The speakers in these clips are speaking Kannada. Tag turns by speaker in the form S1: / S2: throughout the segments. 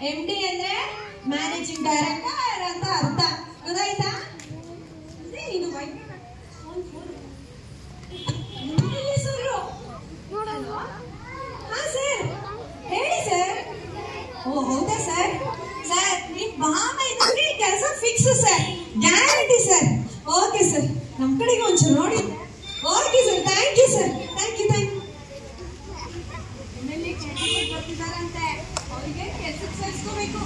S1: ಎಂ ಡಿ ಅಂದ್ರೆ ಮ್ಯಾನೇಜಿಂಗ್ ಡೈರೆಕ್ಟರ್ ಅಂತ ಅರ್ಥ ಗೊತ್ತಾಯ್ತಾ ಅದೇ ಇದು ವೈ- ಫೋನ್, ಫೋನ್. ಎಲ್ಲಿ ಸರು? ಹಲೋ? ಹಾ ಸರ್ ಹೇಳಿ ಸರ್ ಓ ಹೌದಾ ಸರ್ ಸರ್ ನಿಮ್ ಬಾಮ ಇದ್ರೆ ಕೆಲಸ fix sir guarantee sir okay sir ನಮ್ ಕಡೆಗೆ ಒಂಚೂರು ನೋಡಿ okay sir thank you sir thank you thank you ಬರ್ತಿದಾರಂತೆ ಅವರಿಗೆ ಕೆಲ್ಸಕ್ಕೆ ಸೇರಿಸ್ಕೋಬೇಕು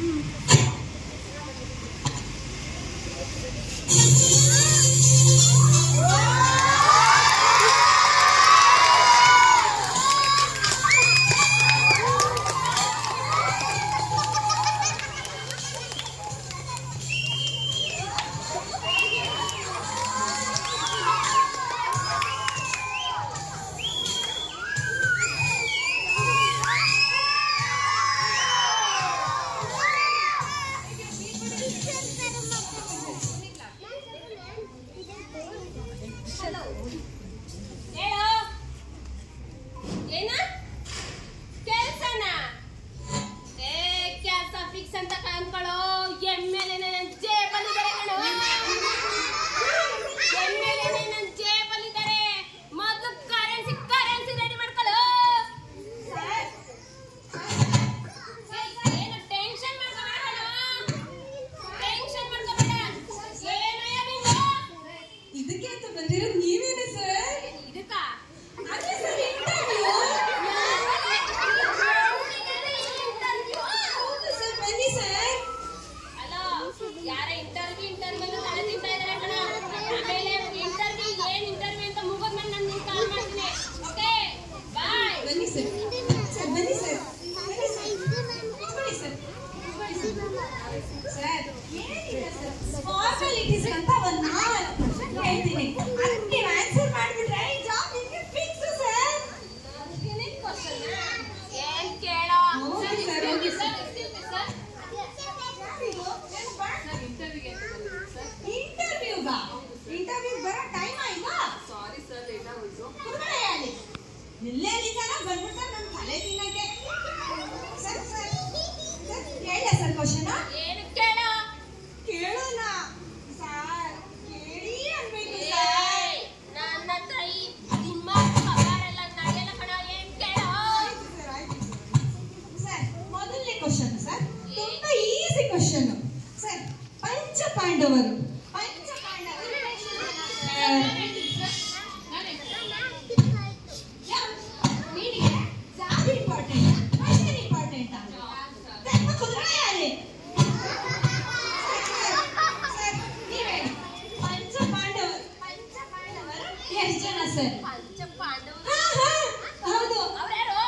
S2: ಹೇಳೋ ಏನ ಕೆಲ್ಸನ ಏ ಕೆಲ್ಸ ಫಿಕ್ಸ್ ಅಂತ ಕಾಣ್ಕೊಳ್ಳೋ ಎಮ್ಮೆಲೆ ನನ್ನ ಜೇಬಲ್ಲಿದ್ದಾರೆ ಕಣೋ ಎಮ್ಮೆಲೆ ನನ್ನ ಜೇಬಲ್ಲಿದ್ದಾರೆ ಮೊದಲು ಕರೆನ್ಸಿ ಕರೆನ್ಸಿ ರೆಡಿ ಮಾಡ್ಕೊಳ್ಳೋ ಏನು ಟೆನ್ಷನ್ ಮಾಡ್ಕೋಬೇಡ ಟೆನ್ಷನ್ ಮಾಡ್ಕೋಬೇಡ ಏನಯ್ಯ ನೀನು
S1: ಇದಕ್ಕೆ ಅಂತ ಬಂದಿರೋದು ನೀವೇನೆ ಸರ್
S2: ಇದಕ್ಕ
S1: ಅದೇ ಸರ್ ಇಂಟರ್ವ್ಯೂ ಹೌದು ಸರ್ ಬನ್ನಿ ಸರ್
S2: ಹಲೋ ಯಾರ ಇಂಟರ್ವ್ಯೂ ಇಂಟರ್ವ್ಯೂ ಅಂತ ತಲೆ ತಿಂತಾ ಇದಾರೆ ಕಣ ಆಮೇಲೆ ಇಂಟರ್ವ್ಯೂ ಏನ್ ಇಂಟರ್ವ್ಯೂ ಅಂತ ಮುಗಿದ್ಮೇಲೆ ನಾನು ನಿನ್ ಕಾಲ್ ಮಾಡ್ತೀನಿ ಓಕೆ ಬಾಯ್
S1: ಬನ್ನಿ ಸರ್ ಸರ್ ಬನ್ನಿ ಸರ್ ಬನ್ನಿ ಸರ್ ಕೂತ್ಕೊಳ್ಳಿ ಸರ್ ಸರ್ ಏನಿದೆ ಸರ್ ಫಾರ್ಮಾಲಿಟೀಸ್ ಅಂತ ಒಂದು ನಾಲ್ಕು ಕ್ವಶನ್ ಹೇಳ್ತೀನಿ ಅದಕ್ಕೆ ನೀವು ಆನ್ಸರ್ ಮಾಡಿಬಿಟ್ರೆ ಈ ಜಾಬ್ ನಿಮಗೆ ಫಿಕ್ಸ್ ಸರ್
S2: ಏನ್ ಕೇಳೋ
S1: ಹೋಗಿ ಸರ್, ಹೋಗಿ ಸರ್. ಇಂಟರ್ವ್ಯೂಗ ಇಂಟರ್ವ್ಯೂ ಬರೋ ಟೈಮ್ ಆಯ್ತಾ
S3: ಸಾರಿ ಸರ್ ಲೇಟ್ ಆಗೋಯ್ತು
S1: ಕುತ್ಕೊಳ್ಳಿ ಅಲ್ಲಿ ಇಲ್ಲೇ ನಿಂತಾನ ಬಂದ್ಬಿಡ್ತಾರೆ ನನ್ನ ತಲೆ ತಿನ್ನಕ್ಕೆ ಸರ್ ಸರ್ ಸರ್ ಕೇಳ ಸರ್ ಕ್ವಶನ್
S2: ಏನ್ ಕೇಳೋ
S1: ಕೇಳೋಣ ಸರ್ ಕೇಳಿ ಅನ್ಬೇಕು ಸರ್
S2: ಏಯ್, ನನ್ನ ಹತ್ರ ಈ ನಿಮ್ಮ ಪಗಾರೆಲ್ಲ ನಡೆಯಲ್ಲ ಕಣೋ ಏನ್ ಕೇಳೋ
S1: ಆಯ್ತು ಸರ್ ಆಯ್ತು ಸರ್ ಮೊದಲನೇ ಕ್ವಶನ್ ಸರ್ ತುಂಬಾ ಈಸಿ ಕ್ವಶನ್ ಸರ್ ಪಂಚ ಪಾಂಡವರು ಪಂಚ ಪಾಂಡವರು ನೀನಿಗೆ ಜಾಬ್ ಇಂಪಾರ್ಟೆಂಟ್ ಕ್ವಶನ್ ಇಂಪಾರ್ಟೆಂಟ್ ಧರ್ಮ ಕುದುರೆ ಅಲ್ಲಿ ಸರ್ ನೀವ್ ಹೇಳಿ ಪಂಚ ಪಾಂಡವರು ಪಂಚ ಪಾಂಡವರು ಎಷ್ಟು ಜನ ಸರ್
S2: ಪಂಚ ಪಾಂಡವರು
S1: ಹಾ ಹಾ ಹೌದು
S2: ಅವ್ರ್ಯಾರು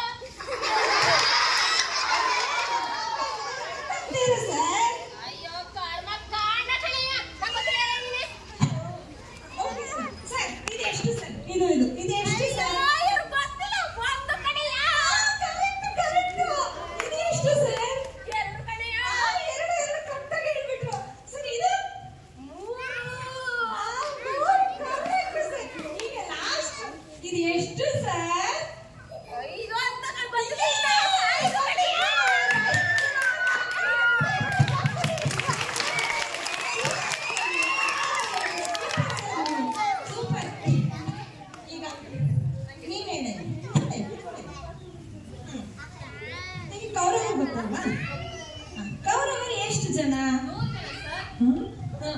S1: ಅಂತೀರಾ ಸರ್
S2: ಅಯ್ಯೋ ಕರ್ಮ ಕಾರಣ ಕಣಯ್ಯ ನಂಗ್ ಗೊತ್ತಿಲ್ಲ ನೀನೆ.
S1: ಓಕೆ ಸರ್ ಸರ್ ಇದು ಎಷ್ಟು ಸರ್ ಇದು ಇದು ಇದು ಎಷ್ಟು ಸರ್
S2: ಅಯ್ಯೋ, ಇವ್ರ್ ಗೊತ್ತಿಲ್ಲ, ಒಂದು ಕಣಯ್ಯ.
S1: ಕರೆಕ್ಟ್ ಕರೆಕ್ಟ್ ಇದು ಎಷ್ಟು ಸರ್
S2: ಎರಡು ಕಣಯ್ಯ.
S1: ಆ, ಎರಡು ಎರಡು ಕರೆಕ್ಟಾಗಿ ಹೇಳ್ಬಿಟ್ರು ಸರ್ ಇದು
S2: ಮೂರು.
S1: ಆ, ಮೂರು correct ಸರ್. ಈಗ ಲಾಸ್ಟ್ ಇದು ಎಷ್ಟು ಸರ್
S2: ಐದು ಅಂತ ನಂಗ್ ಗೊತ್ತಿಲ್ಲ. ಐದು ಕಣಯ್ಯ.
S1: ಸೂಪರ್ ಈಗ ನೀವೇನೆ ಈಗ ಕೌರವ ಗೊತ್ತಲ್ವಾ ಹ, ಕೌರವರು ಎಷ್ಟು ಜನ ಹ್ಮ್? ಹ.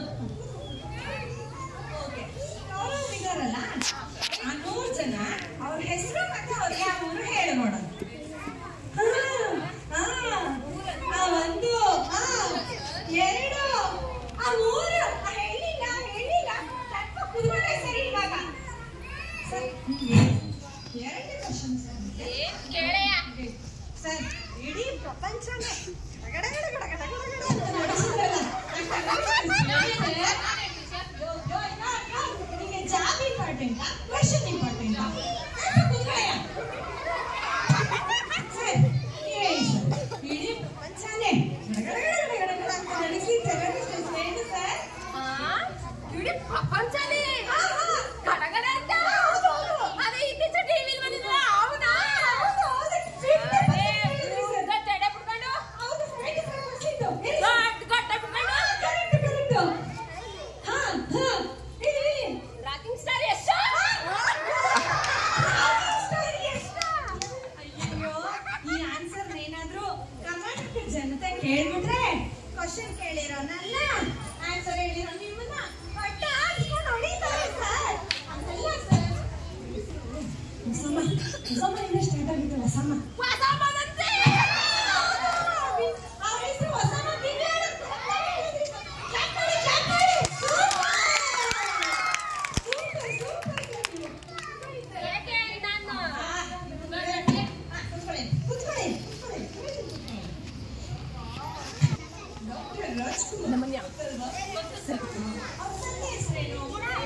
S1: ಓಕೆ. ಕೌರವರು ಇದಾರಲ್ಲ ಆ ನೂರು ಜನ ಅವ್ರ ಹೆಸರು ಮತ್ತೆ ಅವ್ರ ಯಾವ ಊರು ಹೇಳಿ ನೋಡೋಣ ಹಾ, ಹಾ. ಆ ಒಂದು ಆ, ಎರಡು ಆ ಮೂರು ಆ ಹೇಳಿಲ್ಲ ಹೇಳಿಲ್ಲ ಸ್ವಲ್ಪ ಕುತ್ಕೊಂಡೆ ಸರಿ ಇವಾಗ ಸರ್ ಎರಡನೇ ಕ್ವಶನ್ ಸರ್
S2: ಏನ್ ಕೇಳಯ್ಯ?
S1: ಸರ್ ಇಡೀ ಪ್ರಪಂಚನೇ ಗಡಗಡ ಗಡಗಡ ಗಡಗಡ ಅಂತ ನಡೆಸಿದ್ರಲ್ಲ. ಯೋ, ಯೋ, ಯೋ, ಯೋ, ನಿಮಗೆ ಜಾಬ್ ಇಂಪಾರ್ಟೆಂಟಾ ಕ್ವೆಶನ್ ಇಂಪಾರ್ಟೆಂಟಾ ಸರ್ ಹೇಳಿ ಸರ್ ಇಡೀ ಪ್ರಪಂಚನೇ ಗಡಗಡ ಗಡಗಡ ಗಡಗಡ ಅಂತ ನಡೆಸಿ ಟೆರರಿಸ್ಟ್ ಏನು ಸರ್
S2: ಆ? ಇಡೀ ಪ್ರಪಂಚನೇ
S1: ಹಾ, ಹಾ.
S2: ಗಡಗಡ ಅಂತ
S1: ಹೌದು, ಹೌದು.
S2: ಅದೇ ಇತ್ತೀಚೆ ಟಿವಿಲಿ ಬಂದಿದ್ರಲ್ಲ ಅವನಾ
S1: ಹೌದು, ಹೌದು.
S2: ಅದೇ ಉದ್ದ ಜಡೆ ಬಿಟ್ಕೊಂಡು
S1: ಹೌದು, ಜನತೆ ಕೇಳ್ಬಿಟ್ರೆ ಕ್ವಶನ್ ಕೇಳಿರೋನಲ್ಲ ಆನ್ಸರ್ ಹೇಳಿರೋ ನಿಮ್ಮನ್ನ ಹೊಟ್ಟೆ ಆಡ್ಸ್ಕೊಂಡು ಹೊಡಿತಾರೆ ಸರ್ ಅಂತಲ್ಲ ಸರ್ ಹೊಸಮ್ಮ ಹೊಸಮ್ಮ ಇಂದ ಸ್ಟಾರ್ಟ್ ಆಗಿತ್ತು ಹೊಸಮ್ಮ ಅವ್ರ ಹೆಸರು ಹೊಸಮ್ಮ ದಿವ್ಯಾ ಅಂತ. Clap ಮಾಡಿ, clap ಮಾಡಿ. Super, super, super.
S2: ಯಾಕೆ ನಾನು
S1: ಆ, ಕೂತ್ಕೊಳ್ಳಿ, ಕೂತ್ಕೊಳ್ಳಿ, ಕೂತ್ಕೊಳ್ಳಿ. ಡಾಕ್ಟರ್ ರಾಜ್ಕುಮಾರ್ ಅವ್ರ ತಂದೆ ಹೆಸರೇನು?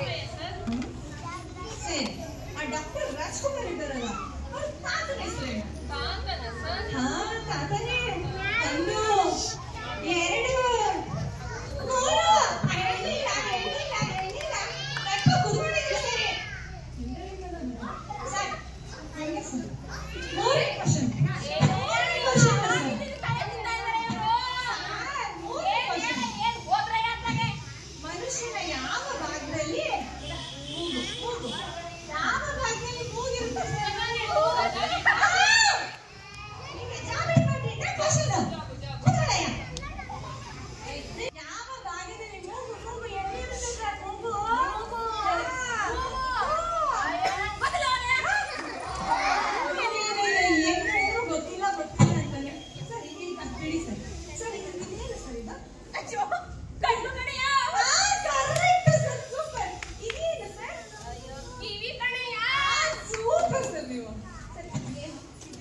S1: ಸರಿ. ಆ ಡಾಕ್ಟರ್ ರಾಜ್ಕುಮಾರ್ ಇದ್ದಾರಲ್ಲ ಅವ್ರ ತಾತನ ಹೆಸರೇನು
S2: ಕಾಂತನ ಸರ್
S1: ಹಾ ತಾತನೇ ಒಂದು ಎರಡು ಮೂರು ಹೇಳಿಲ್ಲ ಹೇಳಿಲ್ಲ ಹೇಳಿಲ್ಲ ಸ್ವಲ್ಪ ಕುತ್ಕೊಂಡಿದ್ರೆ ಸರಿ ಸರ್ ಹಂಗೆ ಸರ್ ಮೂರನೇ ಕ್ವಶನ್ ಮೂರನೇ ಕ್ವಶನ್ ಮನುಷ್ಯನ ಯಾವ ಭಾಗದಲ್ಲಿ ಮೂಗು ಮೂಗು ಯಾವ ಭಾಗದಲ್ಲಿ ಮೂಗಿರುತ್ತೆ ನಿಮಗೆ ಜಾಮೀನು ಮಾಡಿದ್ದೆ ಕ್ವಶನ್ ಕೂತ್ಕೊಳ್ಳಯ್ಯ ಯಾವ ಭಾಗದಲ್ಲಿ ಮೂಗು ಮೂಗು ಎಲ್ಲಿರುತ್ತೆ ಸರ್ ಮೂಗು ಏನ್ ಹೇಳಿದ್ರು ಗೊತ್ತಿಲ್ಲ ಗೊತ್ತಿಲ್ಲ ಅಂತಾನೆ ಸರ್ ಈಗ ಬಿಡಿ ಸರ್ ಸರ್ ಇದು ಇದೇನು ಸರ್ ಇದು
S2: ಕಣ್ಣು ಕಡೆಯ
S1: ಕರೆಕ್ಟ್ ಸರ್ ಸೂಪರ್ ಇದೇನು ಸರ್
S2: ಕಿವಿ ಕಡೆಯ
S1: ಸೂಪರ್ ಸರ್ ನೀವು ಸರ್ ಏನು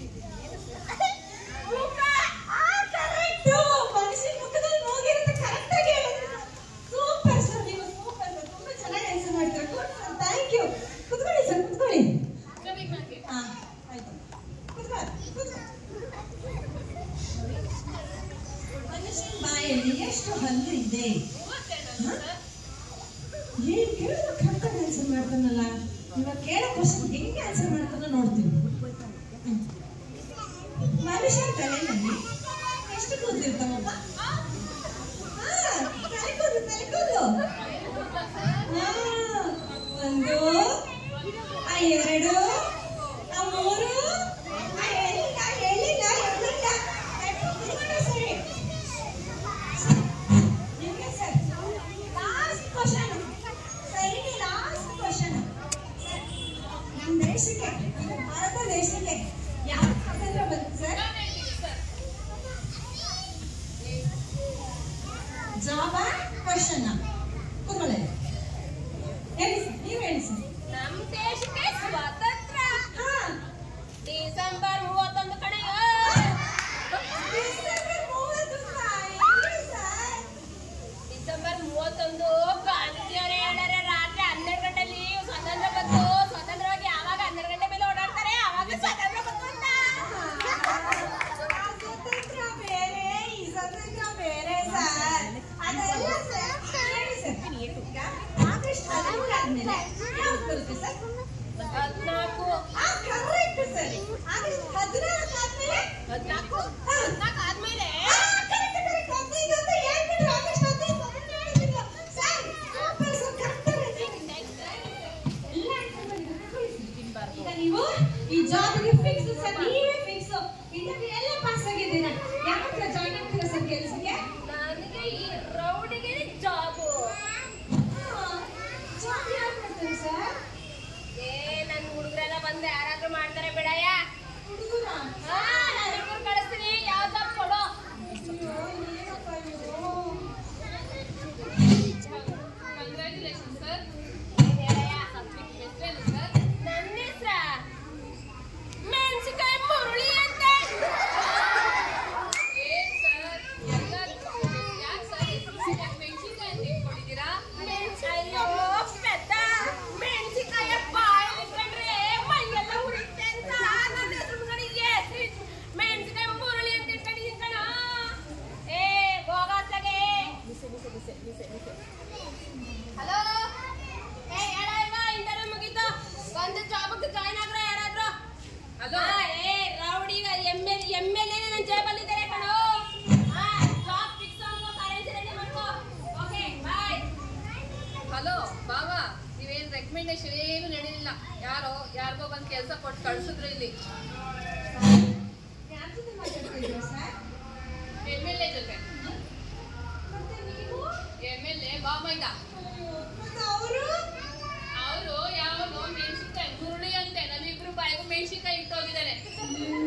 S1: ಮುಖ ಆ ಕರೆಕ್ಟ್ ಮನುಷ್ಯನ ಮುಖದಲ್ಲಿ ಮೂಗಿರುತ್ತೆ ಕರೆಕ್ಟ್ ಆಗಿ ಹೇಳಿದ್ರಿ ಸೂಪರ್ ಸರ್ ನೀವು ಸೂಪರ್ ಸರ್ ತುಂಬಾ ಚೆನ್ನಾಗಿ ಆನ್ಸರ್ ಮಾಡ್ತೀರಾ ಗುಡ್ ಸರ್ ಥ್ಯಾಂಕ್ ಯು ಕುತ್ಕೊಳ್ಳಿ ಸರ್ ಕುತ್ಕೊಳ್ಳಿ ಹಾ ಆಯ್ತು ಕುತ್ಕೊಳ್ಳಿ ಕುತ್ಕೊಳ್ಳಿ ಮನುಷ್ಯನ ಬಾಯಲ್ಲಿ ಎಷ್ಟು ಹಲ್ಲು ಇದೆ ಹ? ಏನ್ ಕೇಳಿದ್ರು ಕರೆಕ್ಟ್ ಆನ್ಸರ್ ಮಾಡ್ತಾನಲ್ಲ ಇವಾಗ ಕೇಳೋ ಕ್ವಶನ್ ಹೆಂಗೆ ಆನ್ಸರ್ ಮಾಡ್ತಾನೋ ನೋಡ್ತೀವಿ ಹ್ಮ್. ಮನುಷ್ಯನ ತಲೆಯಲ್ಲಿ ಎಷ್ಟು ಕೂದಿರ್ತಾವಪ್ಪ ಹಾ ತಲೆ ಕೂದು ತಲೆ ಕೂದು ಹಾ, ಒಂದು ಆ ಎರಡು ಆ ಮೂರು ಆ ಹೇಳಿಲ್ಲ ಹೇಳಿಲ್ಲ ಹೇಳಿಲ್ಲ ಕುತ್ಕೊಂಡ್ರೆ ಸರಿ ನಿಮ್ಗೆ ಸರ್ ಲಾಸ್ಟ್ ಕ್ವಶನ್ ಸರಿ ಲಾಸ್ಟ್ ಕ್ವಶನ್ ನಮ್ಮ ದೇಶಕ್ಕೆ ನಮ್ಮ ಭಾರತ ದೇಶಕ್ಕೆ ಯಾವ ಸ್ವಾತಂತ್ರ್ಯ ಬಂತು ಸರ್ ಜಾಬ ಕ್ವಶನ್ ಕೂತ್ಕೊಳ್ಳಿ ಹೇಳಿ ಸರ್ ನೀವು ಹೇಳಿ ಸರ್
S2: ನಮ್ ದೇಶಕ್ಕೆ ಸ್ವಾತಂತ್ರ್ಯ
S1: ಹಾ
S2: ಡಿಸೆಂಬರ್ ಮೂವತ್ತೊಂದು ಕಡೆಯೋ
S1: ಡಿಸೆಂಬರ್ ಮೂವತ್ತು ಹೆಂಗೆ ಸರ್
S2: ಡಿಸೆಂಬರ್ ಮೂವತ್ತೊಂದು ಗಾಂಧಿಜಿಯವರು ಹೇಳಿದರೆ ರಾತ್ರಿ ಹನ್ನೆರಡು ಗಂಟೆಲಿ ಸ್ವಾತಂತ್ರ್ಯ ಬಂತು ಸ್ವತಂತ್ರವಾಗಿ ಯಾವಾಗ ಹನ್ನೆರಡು ಗಂಟೆ ಮೇಲೆ ಓಡಾಡ್ತಾರೆ ಆವಾಗ ಸ್ವಾತಂತ್ರ್ಯ ಬಂತು ಅಂತ
S1: ಆ ಸ್ವತಂತ್ರ ಬೇರೆ ಈ ಸ್ವತಂತ್ರ ಬೇರೆ ಸರ್ ಅದೆಲ್ಲ ಸರ್ ಹೇಳಿ
S2: ಜೊತೆ
S1: ಮತ್ತೆ ನೀವು
S2: ಎಮ್ ಎಲ್ ಎ ಬಾಮೈದ
S1: ಮತ್ತೆ ಅವರು
S2: ಅವರು ಯಾವನು ಮೆಣಸಿನ್ಕಾಯಿ ಮುರುಳಿ ಅಂತೆ ನಮ್ಮಿಬ್ರು ಬಾಯಿಗೂ ಮೆಣಸಿನ್ಕಾಯಿ ಇಟ್ಟು ಹೋಗಿದ್ದಾನೆ